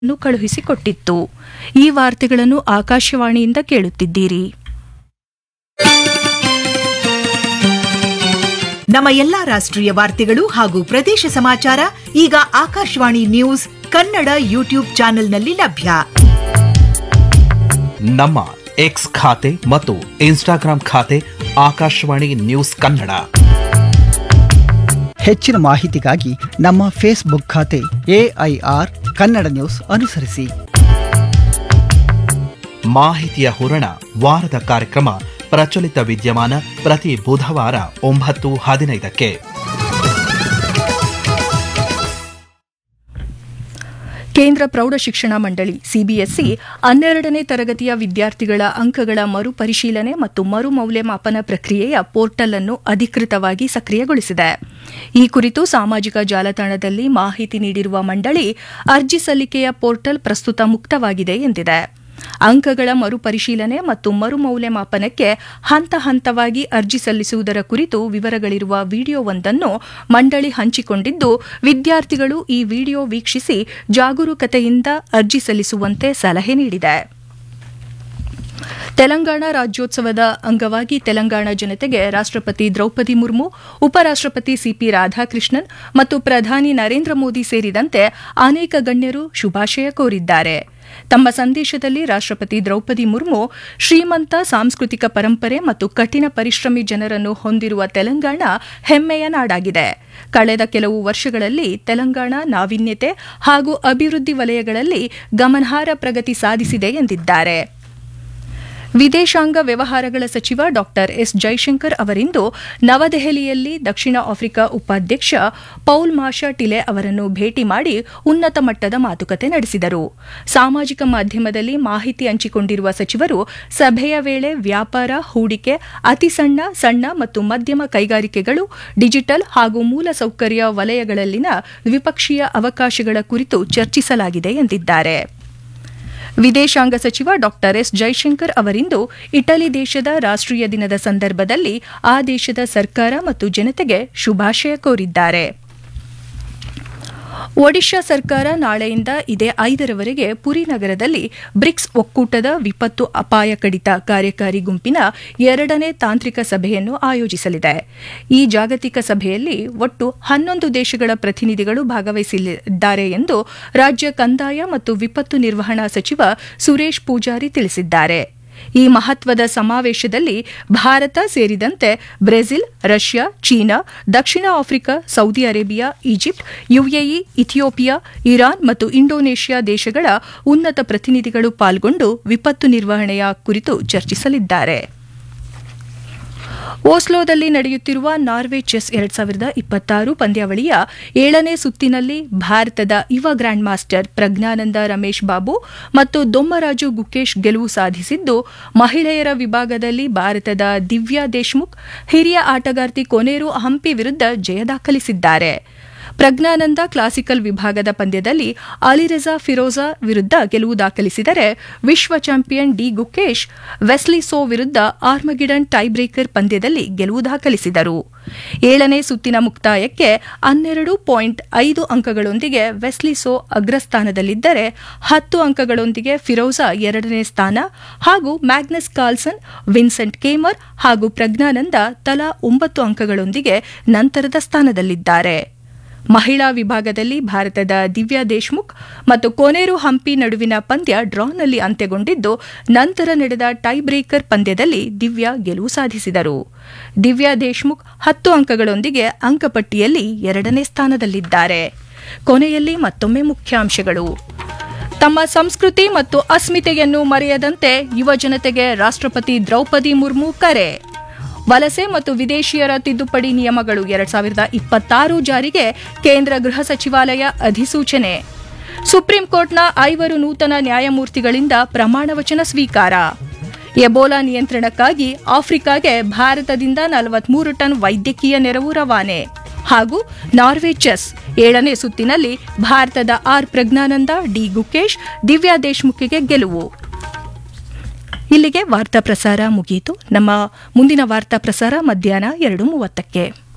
ನ್ನು ಕಳುಹಿಸಿಕೊಟ್ಟಿತ್ತು ಈ ವಾರ್ತೆಗಳನ್ನು ಆಕಾಶವಾಣಿಯಿಂದ ಕೇಳುತ್ತಿದ್ದೀರಿ ನಮ್ಮ ಎಲ್ಲಾ ರಾಷ್ಟ್ರೀಯ ವಾರ್ತೆಗಳು ಹಾಗೂ ಪ್ರದೇಶ ಸಮಾಚಾರ ಈಗ ಆಕಾಶವಾಣಿ ನ್ಯೂಸ್ ಕನ್ನಡ ಯೂಟ್ಯೂಬ್ ಚಾನೆಲ್ನಲ್ಲಿ ಲಭ್ಯ ನಮ್ಮ ಎಕ್ಸ್ ಖಾತೆ ಮತ್ತು ಇನ್ಸ್ಟಾಗ್ರಾಂ ಖಾತೆ ಆಕಾಶವಾಣಿ ನ್ಯೂಸ್ ಕನ್ನಡ ಹೆಚ್ಚಿನ ಮಾಹಿತಿಗಾಗಿ ನಮ್ಮ ಫೇಸ್ಬುಕ್ ಖಾತೆ ಎಐಆರ್ ಕನ್ನಡ ನ್ಯೂಸ್ ಅನುಸರಿಸಿ ಮಾಹಿತಿಯ ಹೂರಣ ವಾರದ ಕಾರ್ಯಕ್ರಮ ಪ್ರಚಲಿತ ವಿದ್ಯಮಾನ ಪ್ರತಿ ಬುಧವಾರ ಒಂಬತ್ತು ಹದಿನೈದಕ್ಕೆ ಕೇಂದ್ರ ಪ್ರೌಢಶಿಕ್ಷಣ ಮಂಡಳಿ ಸಿಬಿಎಸ್ಇ ಹನ್ನೆರಡನೇ ತರಗತಿಯ ವಿದ್ಯಾರ್ಥಿಗಳ ಅಂಕಗಳ ಮರುಪರಿಶೀಲನೆ ಮತ್ತು ಮರು ಮೌಲ್ಯಮಾಪನ ಪ್ರಕ್ರಿಯೆಯ ಪೋರ್ಟಲ್ ಅನ್ನು ಅಧಿಕೃತವಾಗಿ ಸಕ್ರಿಯಗೊಳಿಸಿದೆ ಈ ಕುರಿತು ಸಾಮಾಜಿಕ ಜಾಲತಾಣದಲ್ಲಿ ಮಾಹಿತಿ ನೀಡಿರುವ ಮಂಡಳಿ ಅರ್ಜಿ ಸಲ್ಲಿಕೆಯ ಪೋರ್ಟಲ್ ಪ್ರಸ್ತುತ ಮುಕ್ತವಾಗಿದೆ ಎಂದಿದೆ ಅಂಕಗಳ ಮರುಪರಿಶೀಲನೆ ಮತ್ತು ಮರು ಮೌಲ್ಯಮಾಪನಕ್ಕೆ ಹಂತ ಹಂತವಾಗಿ ಅರ್ಜಿ ಸಲ್ಲಿಸುವುದರ ಕುರಿತು ವಿವರಗಳಿರುವ ವಿಡಿಯೋವೊಂದನ್ನು ಮಂಡಳಿ ಹಂಚಿಕೊಂಡಿದ್ದು ವಿದ್ಯಾರ್ಥಿಗಳು ಈ ವಿಡಿಯೋ ವೀಕ್ಷಿಸಿ ಜಾಗರೂಕತೆಯಿಂದ ಅರ್ಜಿ ಸಲ್ಲಿಸುವಂತೆ ಸಲಹೆ ನೀಡಿದೆ ತೆಲಂಗಾಣ ರಾಜ್ಯೋತ್ಸವದ ಅಂಗವಾಗಿ ತೆಲಂಗಾಣ ಜನತೆಗೆ ರಾಷ್ಟ್ರಪತಿ ದ್ರೌಪದಿ ಮುರ್ಮು ಉಪರಾಷ್ಟ್ರಪತಿ ಸಿಪಿ ರಾಧಾಕೃಷ್ಣನ್ ಮತ್ತು ಪ್ರಧಾನಿ ನರೇಂದ್ರ ಮೋದಿ ಸೇರಿದಂತೆ ಅನೇಕ ಗಣ್ಯರು ಶುಭಾಶಯ ಕೋರಿದ್ದಾರೆ ತಮ್ಮ ಸಂದೇಶದಲ್ಲಿ ರಾಷ್ಟ್ರಪತಿ ದ್ರೌಪದಿ ಮುರ್ಮು ಶ್ರೀಮಂತ ಸಾಂಸ್ಕೃತಿಕ ಪರಂಪರೆ ಮತ್ತು ಕಠಿಣ ಪರಿಶ್ರಮಿ ಜನರನ್ನು ಹೊಂದಿರುವ ತೆಲಂಗಾಣ ಹೆಮ್ಮೆಯ ನಾಡಾಗಿದೆ ಕಳೆದ ಕೆಲವು ವರ್ಷಗಳಲ್ಲಿ ತೆಲಂಗಾಣ ನಾವೀನ್ಯತೆ ಹಾಗೂ ಅಭಿವೃದ್ಧಿ ವಲಯಗಳಲ್ಲಿ ಗಮನಾರ್ಹ ಪ್ರಗತಿ ಸಾಧಿಸಿದೆ ಎಂದಿದ್ದಾರೆ ವಿದೇಶಾಂಗ ವ್ಯವಹಾರಗಳ ಸಚಿವ ಡಾ ಎಸ್ ಜೈಶಂಕರ್ ಅವರಿಂದು ನವದೆಹಲಿಯಲ್ಲಿ ದಕ್ಷಿಣ ಆಫ್ರಿಕಾ ಉಪಾಧ್ಯಕ್ಷ ಪೌಲ್ ಮಾಷಾ ಟಿಲೆ ಅವರನ್ನು ಭೇಟಿ ಮಾಡಿ ಉನ್ನತ ಮಟ್ಟದ ಮಾತುಕತೆ ನಡೆಸಿದರು ಸಾಮಾಜಿಕ ಮಾಧ್ಯಮದಲ್ಲಿ ಮಾಹಿತಿ ಹಂಚಿಕೊಂಡಿರುವ ಸಚಿವರು ಸಭೆಯ ವೇಳೆ ವ್ಯಾಪಾರ ಹೂಡಿಕೆ ಅತಿ ಸಣ್ಣ ಸಣ್ಣ ಮತ್ತು ಮಧ್ಯಮ ಕೈಗಾರಿಕೆಗಳು ಡಿಜಿಟಲ್ ಹಾಗೂ ಮೂಲಸೌಕರ್ಯ ವಲಯಗಳಲ್ಲಿನ ದ್ವಿಪಕ್ಷೀಯ ಅವಕಾಶಗಳ ಕುರಿತು ಚರ್ಚಿಸಲಾಗಿದೆ ಎಂದಿದ್ದಾರೆ ವಿದೇಶಾಂಗ ಸಚಿವ ಡಾ ಎಸ್ ಜೈಶಂಕರ್ ಅವರಿಂದು ಇಟಲಿ ದೇಶದ ರಾಷ್ಟ್ರೀಯ ದಿನದ ಸಂದರ್ಭದಲ್ಲಿ ಆ ದೇಶದ ಸರ್ಕಾರ ಮತ್ತು ಜನತೆಗೆ ಶುಭಾಶಯ ಕೋರಿದ್ದಾರೆ ಒಡಿಶಾ ಸರ್ಕಾರ ನಾಳೆಯಿಂದ ಇದೇ ಐದರವರೆಗೆ ಪುರಿ ನಗರದಲ್ಲಿ ಬ್ರಿಕ್ಸ್ ಒಕ್ಕೂಟದ ವಿಪತ್ತು ಅಪಾಯ ಕಡಿತ ಕಾರ್ಯಕಾರಿ ಗುಂಪಿನ ಎರಡನೇ ತಾಂತ್ರಿಕ ಸಭೆಯನ್ನು ಆಯೋಜಿಸಲಿದೆ ಈ ಜಾಗತಿಕ ಸಭೆಯಲ್ಲಿ ಒಟ್ಟು ಹನ್ನೊಂದು ದೇಶಗಳ ಪ್ರತಿನಿಧಿಗಳು ಭಾಗವಹಿಸಲಿದ್ದಾರೆ ಎಂದು ರಾಜ್ಯ ಕಂದಾಯ ಮತ್ತು ವಿಪತ್ತು ನಿರ್ವಹಣಾ ಸಚಿವ ಸುರೇಶ್ ಪೂಜಾರಿ ತಿಳಿಸಿದ್ದಾರೆ ಈ ಮಹತ್ವದ ಸಮಾವೇಶದಲ್ಲಿ ಭಾರತ ಸೇರಿದಂತೆ ಬ್ರೆಜಿಲ್ ರಷ್ಯಾ ಚೀನಾ ದಕ್ಷಿಣ Africa Saudi Arabia Egypt UAE Ethiopia Iran ಮತ್ತು ಇಂಡೋನೇಷ್ಯಾ ದೇಶಗಳ ಉನ್ನತ ಪ್ರತಿನಿಧಿಗಳು ಪಾಲ್ಗೊಂಡು ವಿಪತ್ತು ನಿರ್ವಹಣೆಯ ಕುರಿತು ಚರ್ಚಿಸಲಿದ್ದಾರೆ ಓಸ್ಲೋದಲ್ಲಿ ನಡೆಯುತ್ತಿರುವ ನಾರ್ವೆ ಚೆಸ್ ಎರಡ್ ಸಾವಿರದ ಇಪ್ಪತ್ತಾರು ಪಂದ್ಯಾವಳಿಯ ಏಳನೇ ಸುತ್ತಿನಲ್ಲಿ ಭಾರತದ ಯುವ ಗ್ರ್ಯಾಂಡ್ ಮಾಸ್ಟರ್ ಪ್ರಜ್ಞಾನಂದ ರಮೇಶ್ ಬಾಬು ಮತ್ತು ದೊಮ್ಮರಾಜು ಗುಕೇಶ್ ಗೆಲುವು ಸಾಧಿಸಿದ್ದು ಮಹಿಳೆಯರ ವಿಭಾಗದಲ್ಲಿ ಭಾರತದ ದಿವ್ಯಾ ದೇಶ್ಮುಖ್ ಹಿರಿಯ ಆಟಗಾರ್ತಿ ಕೊನೇರು ಹಂಪಿ ವಿರುದ್ಧ ಜಯ ದಾಖಲಿಸಿದ್ದಾರೆ ಪ್ರಜ್ಞಾನಂದ ಕ್ಲಾಸಿಕಲ್ ವಿಭಾಗದ ಪಂದ್ಯದಲ್ಲಿ ಅಲಿರೆಜಾ ಫಿರೋಜಾ ವಿರುದ್ಧ ಗೆಲುವು ದಾಖಲಿಸಿದರೆ ವಿಶ್ವ champion D Gukesh Wesley So ವಿರುದ್ಧ ಆರ್ಮಗಿಡನ್ ಟೈ ಬ್ರೇಕರ್ ಪಂದ್ಯದಲ್ಲಿ ಗೆಲುವು ದಾಖಲಿಸಿದರು ಏಳನೇ ಸುತ್ತಿನ ಮುಕ್ತಾಯಕ್ಕೆ ಹನ್ನೆರಡು ಪಾಯಿಂಟ್ ಐದು ಅಂಕಗಳೊಂದಿಗೆ ವೆಸ್ಲಿ ಸೋ ಅಗ್ರಸ್ಥಾನದಲ್ಲಿದ್ದರೆ ಹತ್ತು ಅಂಕಗಳೊಂದಿಗೆ ಫಿರೋಜಾ ಎರಡನೇ ಸ್ಥಾನ ಹಾಗೂ ಮ್ಯಾಗ್ನಸ್ ಕಾರ್ಲ್ಸನ್ ವಿನ್ಸೆಂಟ್ ಕೇಮರ್ ಹಾಗೂ ಪ್ರಜ್ಞಾನಂದ ತಲಾ ಒಂಬತ್ತು ಅಂಕಗಳೊಂದಿಗೆ ನಂತರದ ಸ್ಥಾನದಲ್ಲಿದ್ದಾರೆ ಮಹಿಳಾ ವಿಭಾಗದಲ್ಲಿ ಭಾರತದ ದಿವ್ಯಾ ದೇಶ್ಮುಖ್ ಮತ್ತು ಕೋನೇರು ಹಂಪಿ ನಡುವಿನ ಪಂದ್ಯ ಡ್ರಾನಲ್ಲಿ ಅಂತ್ಯಗೊಂಡಿದ್ದು ನಂತರ ನಡೆದ ಟೈ ಬ್ರೇಕರ್ ಪಂದ್ಯದಲ್ಲಿ ದಿವ್ಯಾ ಗೆಲುವು ಸಾಧಿಸಿದರು ದಿವ್ಯಾ ದೇಶ್ಮುಖ್ ಹತ್ತು ಅಂಕಗಳೊಂದಿಗೆ ಅಂಕಪಟ್ಟಿಯಲ್ಲಿ ಎರಡನೇ ಸ್ಥಾನದಲ್ಲಿದ್ದಾರೆ ಕೊನೆಯಲ್ಲಿ ಮತ್ತೊಮ್ಮೆ ಮುಖ್ಯಾಂಶಗಳು ತಮ್ಮ ಸಂಸ್ಕೃತಿ ಮತ್ತು ಅಸ್ಮಿತೆಯನ್ನು ಮರೆಯದಂತೆ ಯುವ ಜನತೆಗೆ ರಾಷ್ಟ್ರಪತಿ ದ್ರೌಪದಿ ಮುರ್ಮು ಕರೆ ವಲಸೆ ಮತ್ತು ವಿದೇಶಿಯರ ತಿದ್ದುಪಡಿ ನಿಯಮಗಳು ಎರಡ್ ಸಾವಿರದ ಇಪ್ಪತ್ತಾರು ಜಾರಿಗೆ ಕೇಂದ್ರ ಗೃಹ ಸಚಿವಾಲಯ ಅಧಿಸೂಚನೆ ಸುಪ್ರೀಂ ಕೋರ್ಟ್ನ ಐವರು ನೂತನ ನ್ಯಾಯಮೂರ್ತಿಗಳಿಂದ ಪ್ರಮಾಣವಚನ ಸ್ವೀಕಾರ ಎಬೋಲಾ ನಿಯಂತ್ರಣಕ್ಕಾಗಿ ಆಫ್ರಿಕಾಗೆ ಭಾರತದಿಂದ ನಲವತ್ಮೂರು ಟನ್ ವೈದ್ಯಕೀಯ ನೆರವು ರವಾನೆ ಹಾಗೂ ನಾರ್ವೆ ಚೆಸ್ ಏಳನೇ ಸುತ್ತಿನಲ್ಲಿ ಭಾರತದ ಆರ್ ಪ್ರಜ್ಞಾನಂದ ಡಿ ಗುಕೇಶ್ ದಿವ್ಯಾ ದೇಶ್ಮುಖಿಗೆ ಗೆಲುವು ಇಲ್ಲಿಗೆ ವಾರ್ತಾ ಪ್ರಸಾರ ಮುಗಿಯಿತು ನಮ್ಮ ಮುಂದಿನ ವಾರ್ತಾ ಪ್ರಸಾರ ಮಧ್ಯಾಹ್ನ ಎರಡು ಮೂವತ್ತಕ್ಕೆ